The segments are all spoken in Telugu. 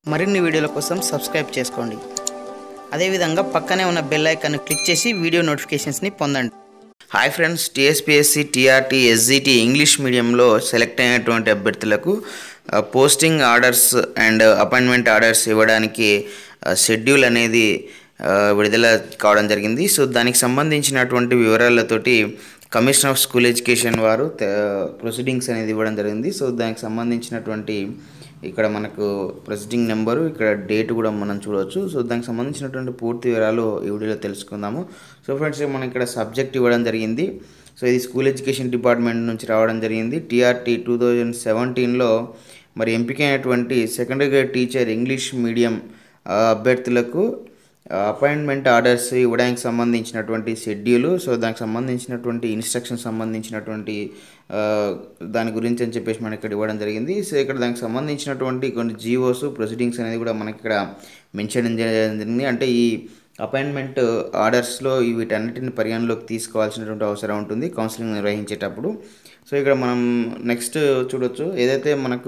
మరిన్ని వీడియోల కోసం సబ్స్క్రైబ్ చేసుకోండి అదేవిధంగా పక్కనే ఉన్న బెల్ ఐకాన్ క్లిక్ చేసి వీడియో నోటిఫికేషన్స్ని పొందండి hi friends TSPSC TRT SGT English మీడియంలో సెలెక్ట్ అయినటువంటి అభ్యర్థులకు ఆ, posting orders and appointment orders ఇవ్వడానికి ఆ, షెడ్యూల్ అనేది ఆ, విడుదల కావడం జరిగింది సో దానికి సంబంధించినటువంటి వివరాలతోటి కమిషనర్ ఆఫ్ స్కూల్ ఎడ్యుకేషన్ వారు ప్రొసీడింగ్స్ అనేది ఇవ్వడం జరిగింది సో దానికి సంబంధించినటువంటి ఇక్కడ మనకు ప్రొసీడింగ్ నెంబరు ఇక్కడ డేట్ కూడా మనం చూడవచ్చు సో దానికి సంబంధించినటువంటి పూర్తి వివరాలు ఈ వీడియోలో తెలుసుకుందాము సో ఫ్రెండ్స్ మనం ఇక్కడ సబ్జెక్ట్ ఇవ్వడం జరిగింది సో ఇది స్కూల్ ఎడ్యుకేషన్ డిపార్ట్మెంట్ నుంచి రావడం జరిగింది టీఆర్టీ టూ థౌజండ్ సెవెంటీన్లో మరి ఎంపికైనటువంటి secondary grade teacher English medium ఆ, అభ్యర్థులకు అపాయింట్మెంట్ ఆర్డర్స్ ఇవ్వడానికి సంబంధించినటువంటి షెడ్యూలు సో దానికి సంబంధించినటువంటి ఇన్స్ట్రక్షన్ సంబంధించినటువంటి ఆ, దాని గురించి అని చెప్పేసి మనకి ఇక్కడ ఇవ్వడం జరిగింది సో ఇక్కడ దానికి సంబంధించినటువంటి కొన్ని జీవోస్ ప్రొసీడింగ్స్ అనేది కూడా మనకి ఇక్కడ మెన్షన్ చేయడం జరిగింది అంటే ఈ అపాయింట్మెంట్ ఆర్డర్స్లో వీటన్నిటిని పరిగణలోకి తీసుకోవాల్సినటువంటి అవసరం ఉంటుంది కౌన్సిలింగ్ నిర్వహించేటప్పుడు సో ఇక్కడ మనం నెక్స్ట్ చూడొచ్చు ఏదైతే మనకు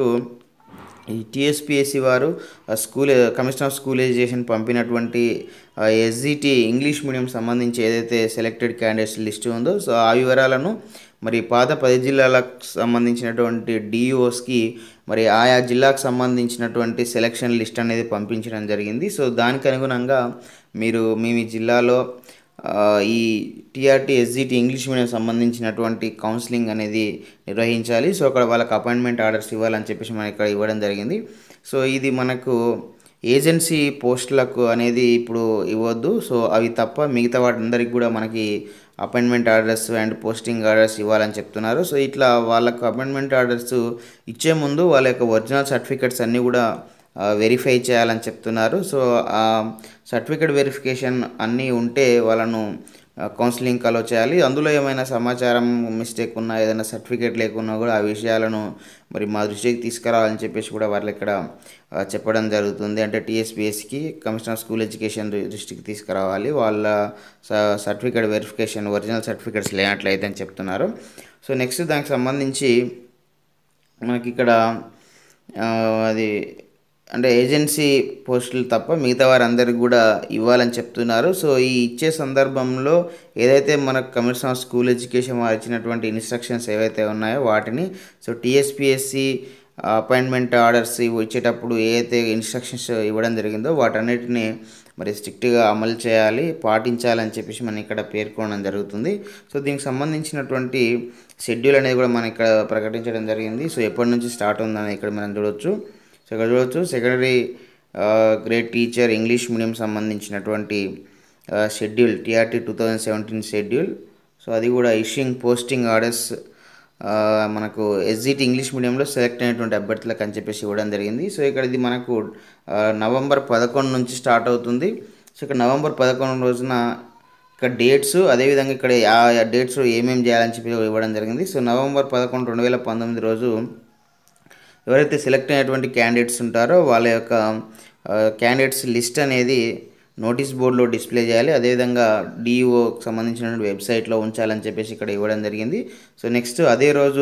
ఈ టీఎస్పిఎస్సి వారు ఆ school commissioner of school education పంపినటువంటి ఎస్జిటి ఇంగ్లీష్ మీడియం సంబంధించి ఏదైతే సెలెక్టెడ్ క్యాండిడేట్స్ లిస్ట్ ఉందో సో ఆ వివరాలను మరి పాత పది జిల్లాలకు సంబంధించినటువంటి డిఈఓస్కి మరి ఆయా జిల్లాకు సంబంధించినటువంటి సెలక్షన్ లిస్ట్ అనేది పంపించడం జరిగింది సో దానికి అనుగుణంగా మీరు మీ మీ జిల్లాలో ఆ, ఈ టీఆర్టీ ఎస్జిటి ఇంగ్లీష్ మీడియం సంబంధించినటువంటి కౌన్సిలింగ్ అనేది నిర్వహించాలి సో అక్కడ వాళ్ళకి అపాయింట్మెంట్ ఆర్డర్స్ ఇవ్వాలని చెప్పేసి మనకి ఇక్కడ ఇవ్వడం జరిగింది సో ఇది మనకు ఏజెన్సీ పోస్టులకు అనేది ఇప్పుడు ఇవ్వద్దు సో అవి తప్ప మిగతా వాటి కూడా మనకి appointment orders and posting orders ఇవ్వాలని చెప్తున్నారు సో ఇట్లా వాళ్ళకు అపాయింట్మెంట్ ఆర్డర్స్ ఇచ్చే ముందు వాళ్ళ యొక్క ఒరిజినల్ సర్టిఫికెట్స్ అన్నీ కూడా వెరిఫై చేయాలని చెప్తున్నారు సో ఆ సర్టిఫికేట్ వెరిఫికేషన్ అన్నీ ఉంటే వాళ్ళను కౌన్సిలింగ్ అలో చేయాలి అందులో ఏమైనా సమాచారం మిస్టేక్ ఉన్నా ఏదైనా సర్టిఫికేట్ లేకున్నా కూడా ఆ విషయాలను మరి మా దృష్టికి తీసుకురావాలని చెప్పేసి కూడా వాళ్ళు ఇక్కడ ఆ, చెప్పడం జరుగుతుంది అంటే టీఎస్పిఎస్కి కమిషనర్ స్కూల్ ఎడ్యుకేషన్ దృష్టికి తీసుకురావాలి వాళ్ళ సర్టిఫికేట్ వెరిఫికేషన్ ఒరిజినల్ సర్టిఫికేట్స్ లేనట్లయితే అని చెప్తున్నారు సో నెక్స్ట్ దానికి సంబంధించి మనకి ఇక్కడ ఆ, అది అంటే ఏజెన్సీ పోస్టులు తప్ప మిగతా వారందరికీ కూడా ఇవ్వాలని చెప్తున్నారు సో ఈ ఇచ్చే సందర్భంలో ఏదైతే మనకు కమిషనర్ ఆఫ్ స్కూల్ ఎడ్యుకేషన్ వారు ఇచ్చినటువంటి ఇన్స్ట్రక్షన్స్ ఏవైతే ఉన్నాయో వాటిని సో టీఎస్పిఎస్సి అపాయింట్మెంట్ ఆర్డర్స్ ఇచ్చేటప్పుడు ఏదైతే ఇన్స్ట్రక్షన్స్ ఇవ్వడం జరిగిందో వాటన్నిటిని మరి స్ట్రిక్ట్గా అమలు చేయాలి పాటించాలని చెప్పేసి మనం ఇక్కడ పేర్కొనడం జరుగుతుంది సో దీనికి సంబంధించినటువంటి షెడ్యూల్ అనేది కూడా మనం ఇక్కడ ప్రకటించడం జరిగింది సో ఎప్పటి నుంచి స్టార్ట్ ఉందని ఇక్కడ మనం చూడొచ్చు సో ఇక్కడ చూడొచ్చు secondary grade teacher English medium సంబంధించినటువంటి schedule TRT two thousand seventeen schedule so అది కూడా ఇష్యూయింగ్ పోస్టింగ్ ఆర్డర్స్ మనకు ఎస్జిటి ఇంగ్లీష్ మీడియంలో సెలెక్ట్ అయినటువంటి అభ్యర్థులకు అని చెప్పేసి ఇవ్వడం జరిగింది సో ఇక్కడ ఇది మనకు ఆ, నవంబర్ పదకొండు నుంచి స్టార్ట్ అవుతుంది సో ఇక్కడ నవంబర్ పదకొండు రోజున ఇక్కడ డేట్స్ అదేవిధంగా ఇక్కడ ఆ డేట్స్ ఏమేమి చేయాలని చెప్పి ఇవ్వడం జరిగింది సో నవంబర్ పదకొండు రెండు వేల పంతొమ్మిది రోజు ఎవరైతే సెలెక్ట్ అయినటువంటి క్యాండిడేట్స్ ఉంటారో వాళ్ళ యొక్క క్యాండిడేట్స్ లిస్ట్ అనేది నోటీస్ బోర్డులో డిస్ప్లే చేయాలి అదేవిధంగా డిఈఓకి సంబంధించినటువంటి వెబ్సైట్లో ఉంచాలని చెప్పేసి ఇక్కడ ఇవ్వడం జరిగింది సో నెక్స్ట్ అదే రోజు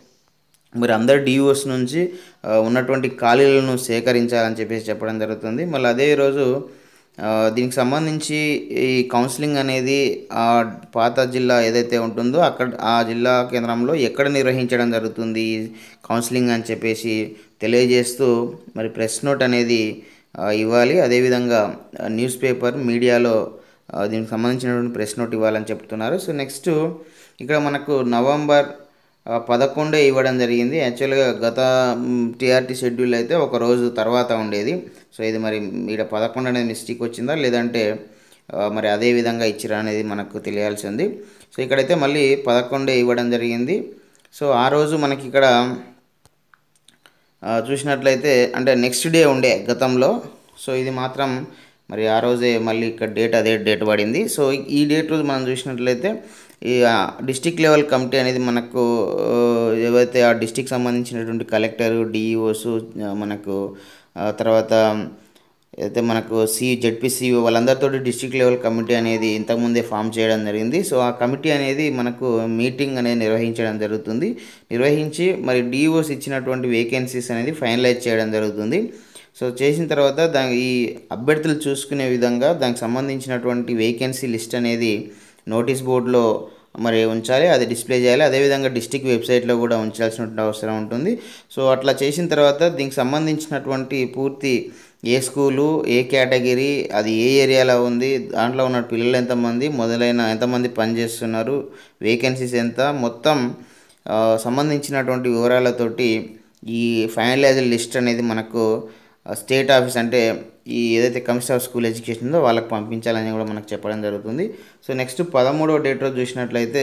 మరి అందరు డిఓస్ నుంచి ఆ, ఉన్నటువంటి ఖాళీలను సేకరించాలని చెప్పేసి చెప్పడం జరుగుతుంది మళ్ళీ అదే రోజు ఆ, దీనికి సంబంధించి ఈ కౌన్సిలింగ్ అనేది ఆ పాత జిల్లా ఏదైతే ఉంటుందో అక్కడ ఆ జిల్లా కేంద్రంలో ఎక్కడ నిర్వహించడం జరుగుతుంది ఈ కౌన్సిలింగ్ అని చెప్పేసి తెలియజేస్తూ మరి ప్రెస్ నోట్ అనేది ఆ, ఇవ్వాలి అదేవిధంగా ఆ, న్యూస్ పేపర్ మీడియాలో ఆ, దీనికి సంబంధించినటువంటి ప్రెస్ నోట్ ఇవ్వాలని చెప్తున్నారు సో నెక్స్ట్ ఇక్కడ మనకు నవంబర్ ఆ, పదకొండే ఇవ్వడం జరిగింది యాక్చువల్గా గత టీఆర్టీ షెడ్యూల్ అయితే ఒక రోజు తర్వాత ఉండేది సో ఇది మరి ఇక్కడ పదకొండు అనేది మిస్టేక్ వచ్చిందా లేదంటే ఆ, మరి అదే విధంగా ఇచ్చిరా అనేది మనకు తెలియాల్సి ఉంది సో ఇక్కడైతే మళ్ళీ పదకొండే ఇవ్వడం జరిగింది సో ఆ రోజు మనకి ఇక్కడ ఆ, చూసినట్లయితే అంటే నెక్స్ట్ డే ఉండే గతంలో సో ఇది మాత్రం మరి ఆ రోజే మళ్ళీ ఇక్కడ డేట్ అదే డేట్ పడింది సో ఈ డేట్ రోజు మనం చూసినట్లయితే ఈ డిస్టిక్ లెవెల్ కమిటీ అనేది మనకు ఆ, ఏవైతే ఆ డిస్టిక్ సంబంధించినటువంటి కలెక్టర్ డిఈఓస్ మనకు ఆ, తర్వాత అయితే మనకు సి జెడ్పీసీ వాళ్ళందరితో డిస్ట్రిక్ట్ లెవెల్ కమిటీ అనేది ఇంతకుముందే ఫామ్ చేయడం జరిగింది సో ఆ కమిటీ అనేది మనకు మీటింగ్ అనేది నిర్వహించడం జరుగుతుంది నిర్వహించి మరి డిఓస్ ఇచ్చినటువంటి వేకెన్సీస్ అనేది ఫైనలైజ్ చేయడం జరుగుతుంది సో చేసిన తర్వాత దాని ఈ అభ్యర్థులు చూసుకునే విధంగా దానికి సంబంధించినటువంటి వేకెన్సీ లిస్ట్ అనేది నోటీస్ బోర్డులో మరి ఉంచాలి అది డిస్ప్లే చేయాలి అదేవిధంగా డిస్టిక్ వెబ్సైట్లో కూడా ఉంచాల్సిన అవసరం ఉంటుంది సో అట్లా చేసిన తర్వాత దీనికి సంబంధించినటువంటి పూర్తి ఏ స్కూలు ఏ కేటగిరీ అది ఏ ఏరియాలో ఉంది దాంట్లో ఉన్న పిల్లలు ఎంతమంది మొదలైన ఎంతమంది పనిచేస్తున్నారు వేకెన్సీస్ ఎంత మొత్తం ఆ, సంబంధించినటువంటి వివరాలతోటి ఈ ఫైనలైజ్డ్ లిస్ట్ అనేది మనకు స్టేట్ ఆఫీస్ అంటే ఈ ఏదైతే కమిషనర్ ఆఫ్ స్కూల్ ఎడ్యుకేషన్ ఉందో వాళ్ళకి పంపించాలని కూడా మనకు చెప్పడం జరుగుతుంది సో నెక్స్ట్ పదమూడవ డేట్ రోజు చూసినట్లయితే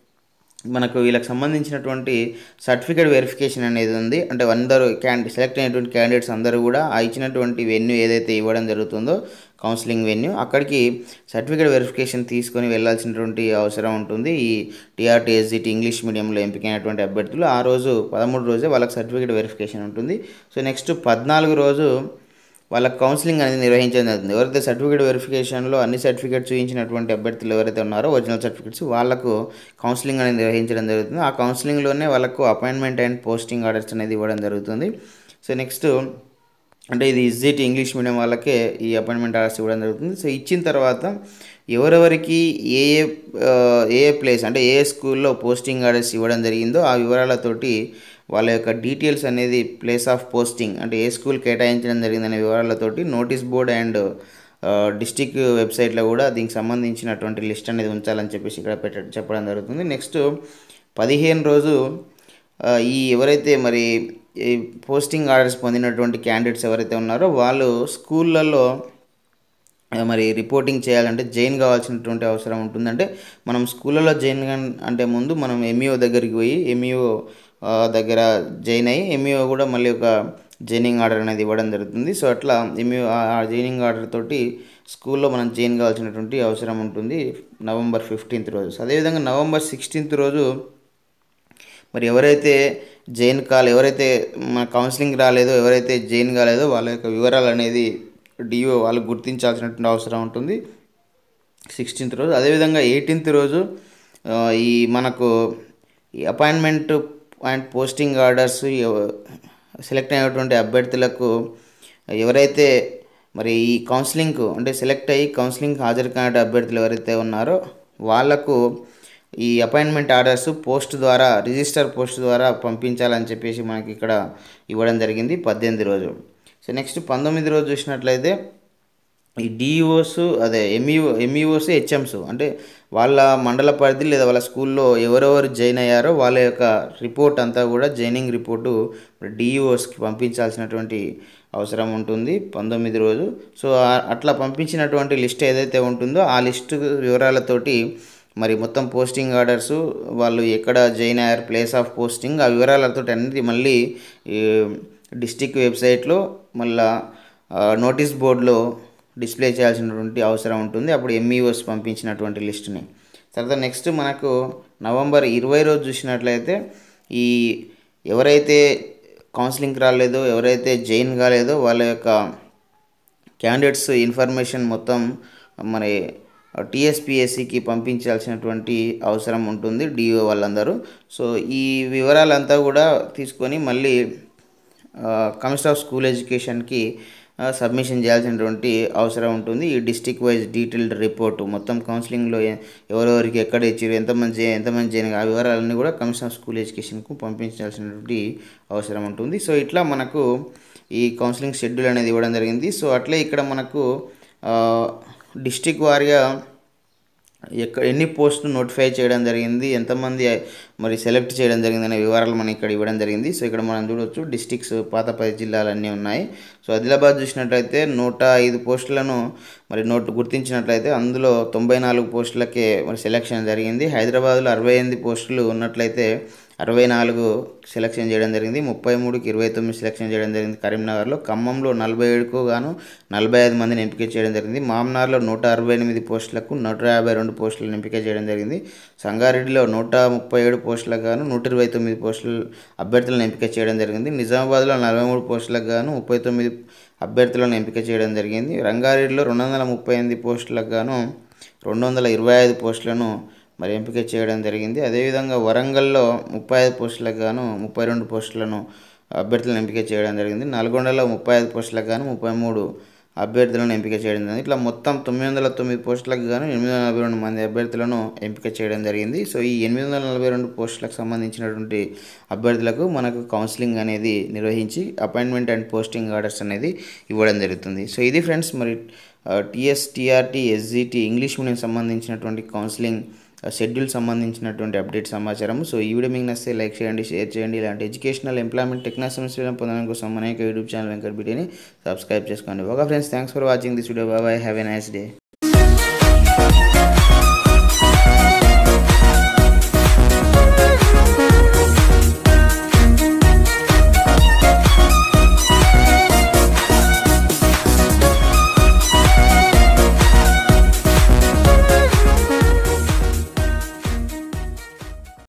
మనకు వీళ్ళకి సంబంధించినటువంటి సర్టిఫికేట్ వెరిఫికేషన్ అనేది ఉంది అంటే అందరూ క్యాండి సెలెక్ట్ అయినటువంటి క్యాండిడేట్స్ అందరూ కూడా ఆ ఇచ్చినటువంటి వెన్యూ ఏదైతే ఇవ్వడం జరుగుతుందో కౌన్సిలింగ్ వెన్యూ అక్కడికి సర్టిఫికేట్ వెరిఫికేషన్ తీసుకొని వెళ్ళాల్సినటువంటి అవసరం ఉంటుంది ఈ టీఆర్టీ ఎస్జిటి ఇంగ్లీష్ మీడియంలో ఎంపికైనటువంటి అభ్యర్థులు ఆ రోజు పదమూడు రోజే వాళ్ళకి సర్టిఫికేట్ వెరిఫికేషన్ ఉంటుంది సో నెక్స్ట్ పద్నాలుగు రోజు వాళ్ళకి కౌన్సిలింగ్ అనేది నిర్వహించడం జరుగుతుంది ఎవరైతే సర్టిఫికేట్ వెరిఫికేషన్లో అన్ని సర్టిఫికేట్ చూపించినటువంటి అభ్యర్థులు ఎవరైతే ఉన్నారో ఒరిజినల్ సర్టిఫికేట్స్ వాళ్ళకు కౌన్సిలింగ్ అనేది నిర్వహించడం జరుగుతుంది ఆ కౌన్సిలింగ్లోనే వాళ్ళకు అపాయింట్మెంట్ అండ్ పోస్టింగ్ ఆర్డర్స్ అనేది ఇవ్వడం జరుగుతుంది సో నెక్స్ట్ అంటే ఇది ఇజ్జిట్ ఇంగ్లీష్ మీడియం వాళ్ళకే ఈ అపాయింట్మెంట్ ఆర్డర్స్ ఇవ్వడం జరుగుతుంది సో ఇచ్చిన తర్వాత ఎవరెవరికి ఏ ఏ ఆ, ఏ ఏ ప్లేస్ అంటే ఏ ఏ స్కూల్లో పోస్టింగ్ ఆర్డర్స్ ఇవ్వడం జరిగిందో ఆ వివరాలతోటి వాళ్ళ యొక్క డీటెయిల్స్ అనేది ప్లేస్ ఆఫ్ పోస్టింగ్ అంటే ఏ స్కూల్ కేటాయించడం జరిగిందనే వివరాలతోటి నోటీస్ బోర్డ్ అండ్ డిస్టిక్ వెబ్సైట్లో కూడా దీనికి సంబంధించినటువంటి లిస్ట్ అనేది ఉంచాలని చెప్పేసి ఇక్కడ పెట్ట చెప్పడం జరుగుతుంది నెక్స్ట్ పదిహేను రోజు ఆ, ఈ ఎవరైతే మరి ఈ పోస్టింగ్ ఆర్డర్స్ పొందినటువంటి క్యాండిడేట్స్ ఎవరైతే ఉన్నారో వాళ్ళు స్కూళ్ళల్లో ఆ, మరి రిపోర్టింగ్ చేయాలంటే జైన్ కావాల్సినటువంటి అవసరం ఉంటుందంటే మనం స్కూళ్ళలో జైన్ కాన్- అంటే ముందు మనం ఎంఈఓ దగ్గరికి పోయి ఎంఈఓ దగ్గర జైన్ అయ్యి ఎంఈఓ కూడా మళ్ళీ ఒక జైనింగ్ ఆర్డర్ అనేది ఇవ్వడం జరుగుతుంది సో అట్లా ఎంఈఓ ఆ జైనింగ్ ఆర్డర్ తోటి స్కూల్లో మనం జైన్ కావాల్సినటువంటి అవసరం ఉంటుంది నవంబర్ ఫిఫ్టీన్త్ రోజు సో అదేవిధంగా నవంబర్ సిక్స్టీన్త్ రోజు మరి ఎవరైతే జైన్ కాల్ ఎవరైతే మన కౌన్సిలింగ్ రాలేదో ఎవరైతే జైన్ కాలేదో వాళ్ళ యొక్క వివరాలు అనేది డిఓ వాళ్ళు గుర్తించాల్సినటువంటి అవసరం ఉంటుంది సిక్స్టీన్త్ రోజు అదేవిధంగా ఎయిటీన్త్ రోజు ఆ, ఈ మనకు ఈ appointment and posting orders select అయినటువంటి అభ్యర్థులకు ఎవరైతే మరి ఈ కౌన్సిలింగ్కు అంటే సెలెక్ట్ అయ్యి కౌన్సిలింగ్ హాజరు కాని అభ్యర్థులు ఎవరైతే ఉన్నారో వాళ్ళకు ఈ అపాయింట్మెంట్ ఆర్డర్స్ పోస్ట్ ద్వారా రిజిస్టర్ పోస్ట్ ద్వారా పంపించాలని చెప్పేసి మనకి ఇక్కడ ఇవ్వడం జరిగింది పద్దెనిమిది రోజు సో నెక్స్ట్ పంతొమ్మిది రోజు చూసినట్లయితే ఈ డిఈఓస్ అదే ఎంఈఓ ఎంఈఓస్ హెచ్ఎంస్ అంటే వాళ్ళ మండల పరిధి లేదా వాళ్ళ స్కూల్లో ఎవరెవరు జాయిన్ అయ్యారో వాళ్ళ యొక్క రిపోర్ట్ అంతా కూడా జాయినింగ్ రిపోర్టు డిఈఓస్కి పంపించాల్సినటువంటి అవసరం ఉంటుంది పంతొమ్మిది రోజు సో ఆ- అట్లా పంపించినటువంటి లిస్ట్ ఏదైతే ఉంటుందో ఆ లిస్ట్ వివరాలతోటి మరి మొత్తం పోస్టింగ్ ఆర్డర్స్ వాళ్ళు ఎక్కడ జాయిన్ అయ్యారు ప్లేస్ ఆఫ్ పోస్టింగ్ ఆ వివరాలతో అన్ని మళ్ళీ ఈ డిస్టిక్ వెబ్సైట్లో మళ్ళా ఆ, నోటీస్ బోర్డులో డిస్ప్లే చేయాల్సినటువంటి అవసరం ఉంటుంది అప్పుడు ఎంఈఓస్ పంపించినటువంటి లిస్టుని తర్వాత నెక్స్ట్ మనకు నవంబర్ ఇరవై రోజు చూసినట్లయితే ఈ ఎవరైతే కౌన్సిలింగ్కి రాలేదో ఎవరైతే జైన్ కాలేదో వాళ్ళ యొక్క క్యాండిడేట్స్ ఇన్ఫర్మేషన్ మొత్తం మరి టీఎస్పిఎస్సికి పంపించాల్సినటువంటి అవసరం ఉంటుంది డిఓ వాళ్ళందరూ సో ఈ వివరాలంతా కూడా తీసుకొని మళ్ళీ కమిషనర్ ఆఫ్ స్కూల్ ఎడ్యుకేషన్కి సబ్మిషన్ చేయాల్సినటువంటి అవసరం ఉంటుంది ఈ డిస్టిక్ వైజ్ డీటెయిల్డ్ రిపోర్ట్ మొత్తం కౌన్సిలింగ్లో ఎ- ఎవరెవరికి ఎక్కడ ఇచ్చారు ఎంతమంది చే- ఎంతమంది చేయని ఆ వివరాలన్నీ కూడా కమిషనర్ ఆఫ్ స్కూల్ ఎడ్యుకేషన్కు పంపించాల్సినటువంటి అవసరం ఉంటుంది సో ఇట్లా మనకు ఈ కౌన్సిలింగ్ షెడ్యూల్ అనేది ఇవ్వడం జరిగింది సో అట్లే ఇక్కడ మనకు డిస్టిక్ వారిగా ఎక్కడ ఎన్ని పోస్టులు నోటిఫై చేయడం జరిగింది ఎంతమంది మరి సెలెక్ట్ చేయడం జరిగింది అనే వివరాలు మనం ఇక్కడ ఇవ్వడం జరిగింది సో ఇక్కడ మనం చూడవచ్చు డిస్టిక్స్ పాత పది జిల్లాలు అన్నీ ఉన్నాయి సో ఆదిలాబాద్ చూసినట్లయితే నూట ఐదు పోస్టులను మరి నోటు గుర్తించినట్లయితే అందులో తొంభై నాలుగు పోస్టులకే మరి సెలెక్షన్ జరిగింది హైదరాబాద్లో అరవై ఎనిమిది పోస్టులు ఉన్నట్లయితే అరవై నాలుగు సెలెక్షన్ చేయడం జరిగింది ముప్పై మూడుకి ఇరవై తొమ్మిది సెలెక్షన్ చేయడం జరిగింది కరీంనగర్లో ఖమ్మంలో నలభై ఏడుకు గాను నలభై ఐదు మందిని ఎంపిక చేయడం జరిగింది మామ్నార్లో నూట అరవై ఎనిమిది పోస్టులకు నూట యాభై రెండు పోస్టులను ఎంపిక చేయడం జరిగింది సంగారెడ్డిలో నూట ముప్పై ఏడు పోస్టులకు గాను నూట ఇరవై తొమ్మిది పోస్టులు అభ్యర్థులను ఎంపిక చేయడం జరిగింది నిజామాబాద్లో నలభై మూడు పోస్టులకు గాను ముప్పై తొమ్మిది అభ్యర్థులను ఎంపిక చేయడం జరిగింది రంగారెడ్డిలో రెండు వందల ముప్పై ఎనిమిది పోస్టులకు గాను రెండు వందల ఇరవై ఐదు పోస్టులను మరి ఎంపిక చేయడం జరిగింది అదేవిధంగా వరంగల్లో ముప్పై ఐదు పోస్టులకు గాను ముప్పై రెండు పోస్టులను అభ్యర్థులను ఎంపిక చేయడం జరిగింది నల్గొండలో ముప్పై ఐదు పోస్టులకు గాను ముప్పై మూడు అభ్యర్థులను ఎంపిక చేయడం జరిగింది ఇట్లా మొత్తం తొమ్మిది వందల తొమ్మిది పోస్టులకు గాను ఎనిమిది వందల నలభై రెండు మంది అభ్యర్థులను ఎంపిక చేయడం జరిగింది సో ఈ ఎనిమిది వందల నలభై రెండు పోస్టులకు సంబంధించినటువంటి అభ్యర్థులకు మనకు కౌన్సిలింగ్ అనేది నిర్వహించి అపాయింట్మెంట్ అండ్ పోస్టింగ్ ఆర్డర్స్ అనేది ఇవ్వడం జరుగుతుంది సో ఇది ఫ్రెండ్స్ మరి TS TRT SGT English medium సంబంధించినటువంటి కౌన్సిలింగ్ షెడ్యూల్ సంబంధించినటువంటి అప్డేట్ సమాచారం సో ఈ వీడియో మీకు నచ్చితే లైక్ చేయండి షేర్ చేయండి ఇలాంటి ఎడ్యుకేషనల్ ఎంప్లాయ్మెంట్ టెక్నాలజీ సమస్యలను పొందడం కోసం మన యొక్క యూట్యూబ్ ఛానల్ వెంకట్ బీటీని సబ్స్క్రైబ్ చేసుకోండి okay friends thanks for watching this video bye have a nice day